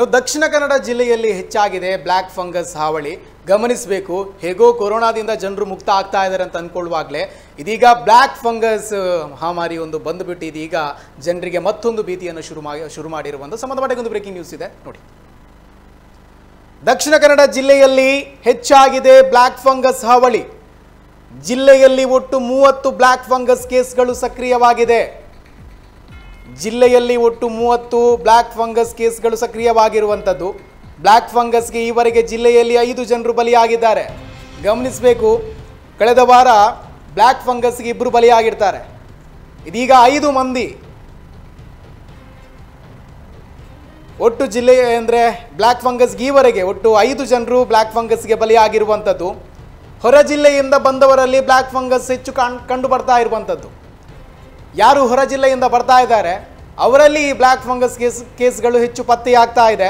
ಇನ್ನು ದಕ್ಷಿಣ ಕನ್ನಡ ಜಿಲ್ಲೆಯಲ್ಲಿ ಹೆಚ್ಚಾಗಿದೆ ಬ್ಲ್ಯಾಕ್ ಫಂಗಸ್ ಹಾವಳಿ ಗಮನಿಸಬೇಕು ಹೇಗೋ ಕೊರೋನಾದಿಂದ ಜನರು ಮುಕ್ತ ಆಗ್ತಾ ಇದ್ದಾರೆ ಅಂತ ಅಂದ್ಕೊಳ್ಳುವಾಗಲೇ ಇದೀಗ ಬ್ಲ್ಯಾಕ್ ಫಂಗಸ್ ಮಹಾಮಾರಿ ಒಂದು ಬಂದುಬಿಟ್ಟು ಇದೀಗ ಜನರಿಗೆ ಮತ್ತೊಂದು ಭೀತಿಯನ್ನು ಶುರು ಮಾಡಿ ಶುರು ಮಾಡಿರುವಂಥ ಸಂಬಂಧಪಟ್ಟ ಒಂದು ಬ್ರೇಕಿಂಗ್ ನ್ಯೂಸ್ ಇದೆ ನೋಡಿ ದಕ್ಷಿಣ ಕನ್ನಡ ಜಿಲ್ಲೆಯಲ್ಲಿ ಹೆಚ್ಚಾಗಿದೆ ಬ್ಲ್ಯಾಕ್ ಫಂಗಸ್ ಹಾವಳಿ ಜಿಲ್ಲೆಯಲ್ಲಿ ಒಟ್ಟು ಮೂವತ್ತು ಬ್ಲ್ಯಾಕ್ ಫಂಗಸ್ ಕೇಸ್ಗಳು ಸಕ್ರಿಯವಾಗಿದೆ ಜಿಲ್ಲೆಯಲ್ಲಿ ಒಟ್ಟು ಮೂವತ್ತು ಬ್ಲ್ಯಾಕ್ ಫಂಗಸ್ ಕೇಸ್ಗಳು ಸಕ್ರಿಯವಾಗಿರುವಂಥದ್ದು ಬ್ಲ್ಯಾಕ್ ಫಂಗಸ್ಗೆ ಈವರೆಗೆ ಜಿಲ್ಲೆಯಲ್ಲಿ ಐದು ಜನರು ಬಲಿಯಾಗಿದ್ದಾರೆ ಗಮನಿಸಬೇಕು ಕಳೆದ ವಾರ ಬ್ಲ್ಯಾಕ್ ಫಂಗಸ್ಗೆ ಇಬ್ಬರು ಬಲಿಯಾಗಿರ್ತಾರೆ ಇದೀಗ ಐದು ಮಂದಿ ಒಟ್ಟು ಜಿಲ್ಲೆ ಅಂದರೆ ಬ್ಲ್ಯಾಕ್ ಫಂಗಸ್ಗೆ ಈವರೆಗೆ ಒಟ್ಟು ಐದು ಜನರು ಬ್ಲ್ಯಾಕ್ ಫಂಗಸ್ಗೆ ಬಲಿಯಾಗಿರುವಂಥದ್ದು ಹೊರ ಜಿಲ್ಲೆಯಿಂದ ಬಂದವರಲ್ಲಿ ಬ್ಲ್ಯಾಕ್ ಫಂಗಸ್ ಹೆಚ್ಚು ಕಾಣ್ ಕಂಡು ಬರ್ತಾ ಇರುವಂಥದ್ದು ಯಾರು ಹೊರ ಜಿಲ್ಲೆಯಿಂದ ಬರ್ತಾ ಇದ್ದಾರೆ ಅವರಲ್ಲಿ ಈ ಬ್ಲ್ಯಾಕ್ ಫಂಗಸ್ ಕೇಸ್ ಕೇಸ್ಗಳು ಹೆಚ್ಚು ಪತ್ತೆಯಾಗ್ತಾ ಇದೆ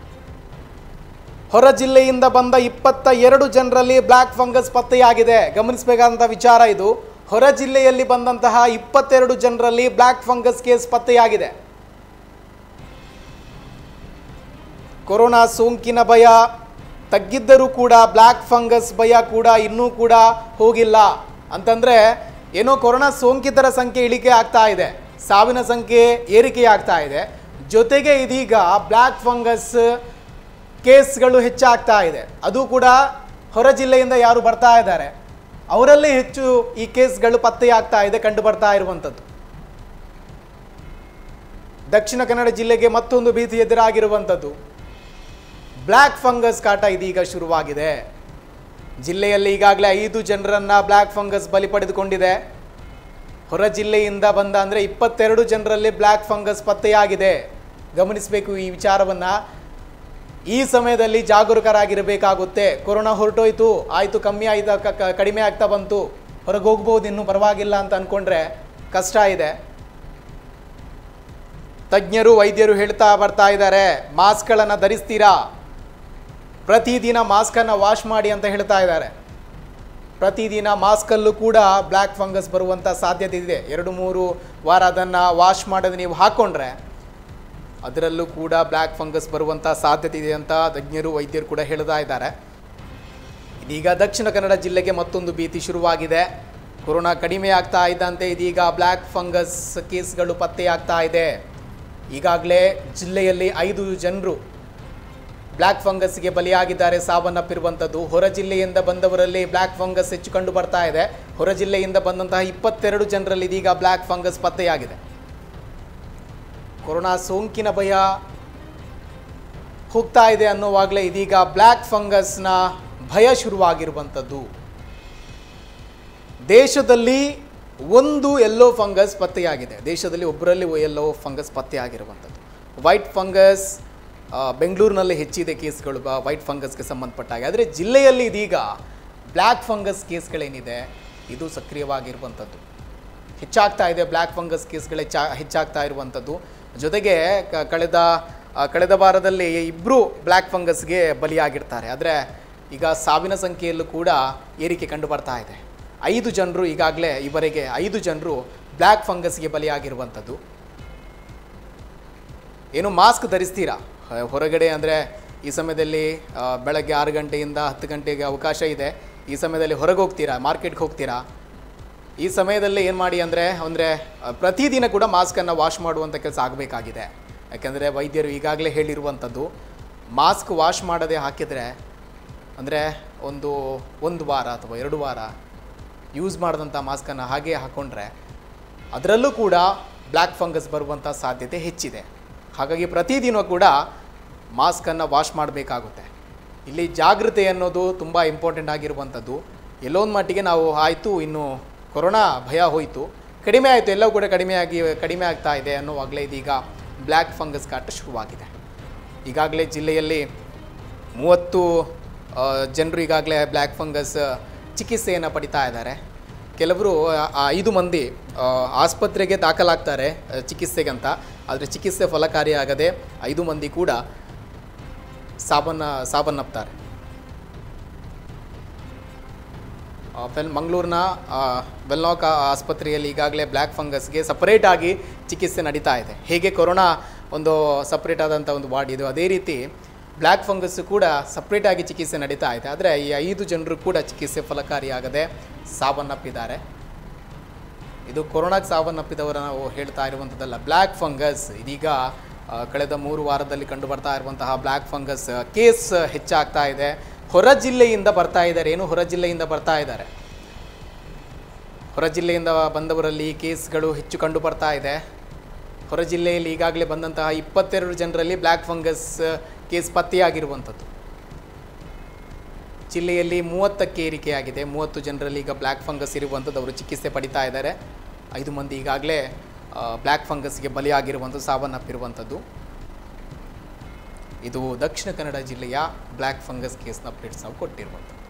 ಹೊರ ಜಿಲ್ಲೆಯಿಂದ ಬಂದ ಇಪ್ಪತ್ತ ಎರಡು ಜನರಲ್ಲಿ ಬ್ಲ್ಯಾಕ್ ಫಂಗಸ್ ಪತ್ತೆಯಾಗಿದೆ ಗಮನಿಸಬೇಕಾದಂಥ ವಿಚಾರ ಇದು ಹೊರ ಜಿಲ್ಲೆಯಲ್ಲಿ ಬಂದಂತಹ ಇಪ್ಪತ್ತೆರಡು ಜನರಲ್ಲಿ ಬ್ಲ್ಯಾಕ್ ಫಂಗಸ್ ಕೇಸ್ ಪತ್ತೆಯಾಗಿದೆ ಕೊರೋನಾ ಸೋಂಕಿನ ಭಯ ತಗ್ಗಿದ್ದರೂ ಕೂಡ ಬ್ಲ್ಯಾಕ್ ಫಂಗಸ್ ಭಯ ಕೂಡ ಇನ್ನೂ ಕೂಡ ಹೋಗಿಲ್ಲ ಅಂತಂದರೆ ಏನೋ ಕೊರೋನಾ ಸೋಂಕಿತರ ಸಂಖ್ಯೆ ಇಳಿಕೆ ಆಗ್ತಾ ಇದೆ ಸಾವಿನ ಸಂಖ್ಯೆ ಏರಿಕೆ ಆಗ್ತಾ ಇದೆ ಜೊತೆಗೆ ಇದೀಗ ಬ್ಲ್ಯಾಕ್ ಫಂಗಸ್ ಕೇಸ್ಗಳು ಹೆಚ್ಚಾಗ್ತಾ ಇದೆ ಅದು ಕೂಡ ಹೊರ ಜಿಲ್ಲೆಯಿಂದ ಯಾರು ಬರ್ತಾ ಇದ್ದಾರೆ ಅವರಲ್ಲಿ ಹೆಚ್ಚು ಈ ಕೇಸ್ಗಳು ಪತ್ತೆಯಾಗ್ತಾ ಇದೆ ಕಂಡು ಬರ್ತಾ ಇರುವಂಥದ್ದು ದಕ್ಷಿಣ ಕನ್ನಡ ಜಿಲ್ಲೆಗೆ ಮತ್ತೊಂದು ಭೀತಿ ಎದುರಾಗಿರುವಂಥದ್ದು ಬ್ಲ್ಯಾಕ್ ಫಂಗಸ್ ಕಾಟ ಇದೀಗ ಶುರುವಾಗಿದೆ ಜಿಲ್ಲೆಯಲ್ಲಿ ಈಗಾಗಲೇ ಐದು ಜನರನ್ನ ಬ್ಲ್ಯಾಕ್ ಫಂಗಸ್ ಬಲಿ ಪಡೆದುಕೊಂಡಿದೆ ಹೊರ ಜಿಲ್ಲೆಯಿಂದ ಬಂದ ಅಂದರೆ ಇಪ್ಪತ್ತೆರಡು ಜನರಲ್ಲಿ ಬ್ಲ್ಯಾಕ್ ಫಂಗಸ್ ಪತ್ತೆಯಾಗಿದೆ ಗಮನಿಸಬೇಕು ಈ ವಿಚಾರವನ್ನು ಈ ಸಮಯದಲ್ಲಿ ಜಾಗರೂಕರಾಗಿರಬೇಕಾಗುತ್ತೆ ಕೊರೋನಾ ಹೊರಟೋಯ್ತು ಆಯಿತು ಕಮ್ಮಿ ಆಯ್ತಾ ಕ- ಕ- ಕಡಿಮೆ ಆಗ್ತಾ ಬಂತು ಹೊರಗೆ ಹೋಗ್ಬೋದು ಇನ್ನೂ ಪರವಾಗಿಲ್ಲ ಅಂತ ಅಂದ್ಕೊಂಡ್ರೆ ಕಷ್ಟ ಇದೆ ತಜ್ಞರು ವೈದ್ಯರು ಹೇಳ್ತಾ ಬರ್ತಾ ಇದ್ದಾರೆ ಮಾಸ್ಕ್ಗಳನ್ನು ಧರಿಸ್ತೀರಾ ಪ್ರತಿದಿನ ಮಾಸ್ಕನ್ನು ವಾಶ್ ಮಾಡಿ ಅಂತ ಹೇಳ್ತಾ ಇದ್ದಾರೆ ಪ್ರತಿದಿನ ಮಾಸ್ಕಲ್ಲೂ ಕೂಡ ಬ್ಲ್ಯಾಕ್ ಫಂಗಸ್ ಬರುವಂಥ ಸಾಧ್ಯತೆ ಇದೆ ಎರಡು ಮೂರು ವಾರ ಅದನ್ನು ವಾಶ್ ಮಾಡೋದು ನೀವು ಹಾಕ್ಕೊಂಡ್ರೆ ಅದರಲ್ಲೂ ಕೂಡ ಬ್ಲ್ಯಾಕ್ ಫಂಗಸ್ ಬರುವಂಥ ಸಾಧ್ಯತೆ ಇದೆ ಅಂತ ತಜ್ಞರು ವೈದ್ಯರು ಕೂಡ ಹೇಳ್ತಾ ಇದ್ದಾರೆ ಇದೀಗ ದಕ್ಷಿಣ ಕನ್ನಡ ಜಿಲ್ಲೆಗೆ ಮತ್ತೊಂದು ಭೀತಿ ಶುರುವಾಗಿದೆ ಕೊರೋನಾ ಕಡಿಮೆ ಆಗ್ತಾ ಇದ್ದಂತೆ ಇದೀಗ ಬ್ಲ್ಯಾಕ್ ಫಂಗಸ್ ಕೇಸ್ಗಳು ಪತ್ತೆಯಾಗ್ತಾ ಇದೆ ಈಗಾಗಲೇ ಜಿಲ್ಲೆಯಲ್ಲಿ ಐದು ಜನರು ಬ್ಲ್ಯಾಕ್ ಫಂಗಸ್ಗೆ ಬಲಿಯಾಗಿದ್ದಾರೆ ಸಾವನ್ನಪ್ಪಿರುವಂಥದ್ದು ಹೊರ ಜಿಲ್ಲೆಯಿಂದ ಬಂದವರಲ್ಲಿ ಬ್ಲ್ಯಾಕ್ ಫಂಗಸ್ ಹೆಚ್ಚು ಕಂಡು ಬರ್ತಾ ಇದೆ ಹೊರ ಜಿಲ್ಲೆಯಿಂದ ಬಂದಂತಹ ಇಪ್ಪತ್ತೆರಡು ಜನರಲ್ಲಿ ಇದೀಗ ಬ್ಲ್ಯಾಕ್ ಫಂಗಸ್ ಪತ್ತೆಯಾಗಿದೆ ಕೊರೋನಾ ಸೋಂಕಿನ ಭಯ ಹೋಗ್ತಾ ಇದೆ ಅನ್ನೋವಾಗಲೇ ಇದೀಗ ಬ್ಲ್ಯಾಕ್ ಫಂಗಸ್ನ ಭಯ ಶುರುವಾಗಿರುವಂಥದ್ದು ದೇಶದಲ್ಲಿ ಒಂದು ಎಲ್ಲೋ ಫಂಗಸ್ ಪತ್ತೆಯಾಗಿದೆ ದೇಶದಲ್ಲಿ ಒಬ್ಬರಲ್ಲಿ ಎಲ್ಲೋ ಫಂಗಸ್ ಪತ್ತೆಯಾಗಿರುವಂಥದ್ದು ವೈಟ್ ಫಂಗಸ್ ಆ, ಬೆಂಗಳೂರಿನಲ್ಲಿ ಹೆಚ್ಚಿದೆ ಕೇಸ್ಗಳು ಬ- ವೈಟ್ ಫಂಗಸ್ಗೆ ಸಂಬಂಧಪಟ್ಟ ಹಾಗೆ ಆದರೆ ಜಿಲ್ಲೆಯಲ್ಲಿ ಇದೀಗ ಬ್ಲ್ಯಾಕ್ ಫಂಗಸ್ ಕೇಸ್ಗಳೇನಿದೆ ಇದು ಸಕ್ರಿಯವಾಗಿರುವಂಥದ್ದು ಹೆಚ್ಚಾಗ್ತಾ ಇದೆ ಬ್ಲ್ಯಾಕ್ ಫಂಗಸ್ ಕೇಸ್ಗಳು ಹೆಚ್ಚಾ ಹೆಚ್ಚಾಗ್ತಾ ಇರುವಂಥದ್ದು ಜೊತೆಗೆ ಕ- ಕಳೆದ ಆ, ಕಳೆದ ವಾರದಲ್ಲಿ ಇಬ್ಬರು ಬ್ಲ್ಯಾಕ್ ಫಂಗಸ್ಗೆ ಬಲಿಯಾಗಿರ್ತಾರೆ ಆದರೆ ಈಗ ಸಾವಿನ ಸಂಖ್ಯೆಯಲ್ಲೂ ಕೂಡ ಏರಿಕೆ ಕಂಡು ಬರ್ತಾ ಇದೆ ಐದು ಜನರು ಈಗಾಗಲೇ ಇವರೆಗೆ ಐದು ಜನರು ಬ್ಲ್ಯಾಕ್ ಫಂಗಸ್ಗೆ ಬಲಿಯಾಗಿರುವಂಥದ್ದು ಏನು ಮಾಸ್ಕ್ ಧರಿಸ್ತೀರಾ ಹ- ಹೊರಗಡೆ ಅಂದರೆ ಈ ಸಮಯದಲ್ಲಿ ಆ, ಬೆಳಗ್ಗೆ ಆರು ಗಂಟೆಯಿಂದ ಹತ್ತು ಗಂಟೆಗೆ ಅವಕಾಶ ಇದೆ ಈ ಸಮಯದಲ್ಲಿ ಹೊರಗೆ ಹೋಗ್ತೀರಾ ಮಾರ್ಕೆಟ್ಗೆ ಹೋಗ್ತೀರಾ ಈ ಸಮಯದಲ್ಲಿ ಏನು ಮಾಡಿ ಅಂದರೆ ಅಂದರೆ ಪ್ರತಿದಿನ ಕೂಡ ಮಾಸ್ಕನ್ನು ವಾಶ್ ಮಾಡುವಂಥ ಕೆಲಸ ಆಗಬೇಕಾಗಿದೆ ಯಾಕೆಂದರೆ ವೈದ್ಯರು ಈಗಾಗಲೇ ಹೇಳಿರುವಂಥದ್ದು ಮಾಸ್ಕ್ ವಾಶ್ ಮಾಡದೆ ಹಾಕಿದರೆ ಅಂದರೆ ಒಂದು ಒಂದು ವಾರ ಅಥವಾ ಎರಡು ವಾರ ಯೂಸ್ ಮಾಡಿದಂಥ ಮಾಸ್ಕನ್ನು ಹಾಗೆ ಹಾಕ್ಕೊಂಡ್ರೆ ಅದರಲ್ಲೂ ಕೂಡ ಬ್ಲ್ಯಾಕ್ ಫಂಗಸ್ ಬರುವಂಥ ಸಾಧ್ಯತೆ ಹೆಚ್ಚಿದೆ ಹಾಗಾಗಿ ಪ್ರತಿದಿನ ಕೂಡ ಮಾಸ್ಕನ್ನು ವಾಶ್ ಮಾಡಬೇಕಾಗುತ್ತೆ ಇಲ್ಲಿ ಜಾಗೃತೆ ಅನ್ನೋದು ತುಂಬ ಇಂಪಾರ್ಟೆಂಟ್ ಆಗಿರುವಂಥದ್ದು ಎಲ್ಲೊಂದು ಮಟ್ಟಿಗೆ ನಾವು ಆಯಿತು ಇನ್ನು ಕೊರೋನಾ ಭಯ ಹೋಯಿತು ಕಡಿಮೆ ಆಯಿತು ಎಲ್ಲವೂ ಕೂಡ ಕಡಿಮೆ ಆಗಿ ಕಡಿಮೆ ಆಗ್ತಾ ಇದೆ ಅನ್ನೋವಾಗಲೇ ಇದೀಗ ಬ್ಲ್ಯಾಕ್ ಫಂಗಸ್ ಕಾಟ ಶುರುವಾಗಿದೆ ಈಗಾಗಲೇ ಜಿಲ್ಲೆಯಲ್ಲಿ ಮೂವತ್ತು ಜನರು ಈಗಾಗಲೇ ಬ್ಲ್ಯಾಕ್ ಫಂಗಸ್ ಚಿಕಿತ್ಸೆಯನ್ನು ಪಡಿತಾ ಇದ್ದಾರೆ ಕೆಲವರು ಆ- ಆ ಐದು ಮಂದಿ ಆ, ಆಸ್ಪತ್ರೆಗೆ ದಾಖಲಾಗ್ತಾರೆ ಆ, ಚಿಕಿತ್ಸೆಗಂತ ಆದರೆ ಚಿಕಿತ್ಸೆ ಫಲಕಾರಿಯಾಗದೆ ಐದು ಮಂದಿ ಕೂಡ ಸಾವನ್ನ ಸಾವನ್ನಪ್ತಾರೆ ಆ, ಫೆಲ್ ಮಂಗಳೂರಿನ ವೆಲ್ಲಾಕ್ ಆಸ್ಪತ್ರೆಯಲ್ಲಿ ಈಗಾಗಲೇ ಬ್ಲ್ಯಾಕ್ ಫಂಗಸ್ಗೆ ಸಪರೇಟ್ ಆಗಿ ಚಿಕಿತ್ಸೆ ನಡೀತಾ ಇದೆ ಹೇಗೆ ಕೊರೋನಾ ಒಂದು ಸಪ್ರೇಟ್ ಆದಂಥ ಒಂದು ವಾರ್ಡ್ ಇದು ಅದೇ ರೀತಿ ಬ್ಲ್ಯಾಕ್ ಫಂಗಸ್ ಕೂಡ ಸಪ್ರೇಟಾಗಿ ಚಿಕಿತ್ಸೆ ನಡೀತಾ ಇದೆ ಆದರೆ ಈ ಐದು ಜನರು ಕೂಡ ಚಿಕಿತ್ಸೆ ಫಲಕಾರಿಯಾಗದೆ ಸಾವನ್ನಪ್ಪಿದ್ದಾರೆ ಇದು ಕೊರೋನಾಗೆ ಸಾವನ್ನಪ್ಪಿದವರ ನಾವು ಹೇಳ್ತಾ ಇರುವಂಥದ್ದಲ್ಲ ಬ್ಲ್ಯಾಕ್ ಫಂಗಸ್ ಇದೀಗ ಆ, ಕಳೆದ ಮೂರು ವಾರದಲ್ಲಿ ಕಂಡು ಬರ್ತಾ ಇರುವಂತಹ ಬ್ಲ್ಯಾಕ್ ಫಂಗಸ್ ಕೇಸ್ ಹೆಚ್ಚಾಗ್ತಾ ಇದೆ ಹೊರ ಜಿಲ್ಲೆಯಿಂದ ಬರ್ತಾ ಇದ್ದಾರೆ ಏನು ಹೊರ ಜಿಲ್ಲೆಯಿಂದ ಬರ್ತಾ ಇದ್ದಾರೆ ಹೊರ ಜಿಲ್ಲೆಯಿಂದ ಬಂದವರಲ್ಲಿ ಕೇಸ್ಗಳು ಹೆಚ್ಚು ಕಂಡು ಬರ್ತಾ ಇದೆ ಹೊರ ಜಿಲ್ಲೆಯಲ್ಲಿ ಈಗಾಗಲೇ ಬಂದಂತಹ ಇಪ್ಪತ್ತೆರಡು ಜನರಲ್ಲಿ ಬ್ಲ್ಯಾಕ್ ಫಂಗಸ್ ಕೇಸ್ ಪತ್ತೆಯಾಗಿರುವಂಥದ್ದು ಜಿಲ್ಲೆಯಲ್ಲಿ ಮೂವತ್ತಕ್ಕೆ ಏರಿಕೆಯಾಗಿದೆ ಮೂವತ್ತು ಜನರಲ್ಲಿ ಈಗ ಬ್ಲ್ಯಾಕ್ ಫಂಗಸ್ ಇರುವಂಥದ್ದು ಅವರು ಚಿಕಿತ್ಸೆ ಪಡಿತಾ ಇದ್ದಾರೆ ಐದು ಮಂದಿ ಈಗಾಗಲೇ ಬ್ಲ್ಯಾಕ್ ಫಂಗಸ್ಗೆ ಬಲಿಯಾಗಿರುವಂಥದ್ದು ಸಾವನ್ನಪ್ಪಿರುವಂಥದ್ದು ಇದು ದಕ್ಷಿಣ ಕನ್ನಡ ಜಿಲ್ಲೆಯ ಬ್ಲ್ಯಾಕ್ ಫಂಗಸ್ ಕೇಸ್ನ ಅಪ್ಡೇಟ್ಸ್ ನಾವು ಕೊಟ್ಟಿರುವಂಥದ್ದು